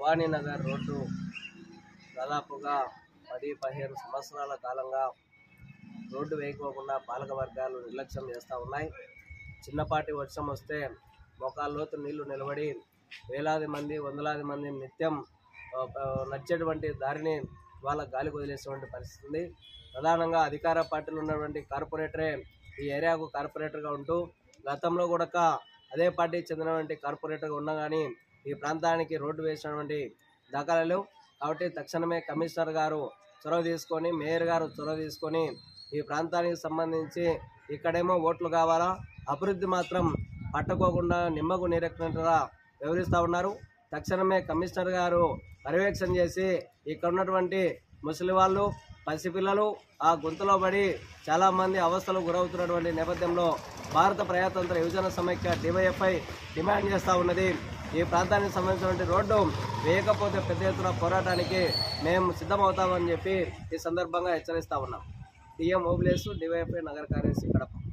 Bhavaninagar road దాదాపుగా పది పదిహేను సంవత్సరాల కాలంగా రోడ్డు వేయకోకుండా పాలక వర్గాలు నిర్లక్ష్యం చేస్తూ ఉన్నాయి చిన్నపాటి వర్షం వస్తే మోకాళ్ళ లోతు నీళ్లు నిలబడి వేలాది మంది వందలాది మంది నిత్యం ఆ, ఆ, నడిచేటువంటి దారిని వాళ్ళ గాలికి వదిలేసేటువంటి పరిస్థితి ఉంది ప్రధానంగా అధికార పార్టీలో ఉన్నటువంటి కార్పొరేటరే ఈ ఏరియాకు కార్పొరేటర్గా ఉంటూ గతంలో కూడా అదే పార్టీకి చెందినటువంటి కార్పొరేటర్గా ఉన్నా కానీ ఈ ప్రాంతానికి రోడ్డు వేసినటువంటి దాఖలాలు కాబట్టి తక్షణమే కమిషనర్ గారు చొరవ తీసుకొని మేయర్ గారు చొరవ తీసుకొని ఈ ప్రాంతానికి సంబంధించి ఇక్కడేమో ఓట్లు కావాలా అభివృద్ధి మాత్రం పట్టుకోకుండా నిమ్మకు నీరెక్కినట్టుగా వివరిస్తూ ఉన్నారు తక్షణమే కమిషనర్ గారు పర్యవేక్షణ చేసి ఇక్కడ ఉన్నటువంటి ముసలి వాళ్ళు పసిపిల్లలు ఆ గొంతులో పడి చాలా మంది అవస్థలు గురవుతున్నటువంటి నేపథ్యంలో భారత ప్రజాతంత్ర యువజన సమైక్య డివైఎఫ్ఐ డిమాండ్ చేస్తూ ఉన్నది ఈ ప్రాంతానికి సంబంధించినటువంటి రోడ్డు వేయకపోతే పెద్ద ఎత్తున పోరాటానికి మేము సిద్ధమవుతామని చెప్పి ఈ సందర్భంగా హెచ్చరిస్తా ఉన్నాం డిఎం ఓబ్లేసు డివైఎఫ్ఐ నగర కార్యదర్శి కడప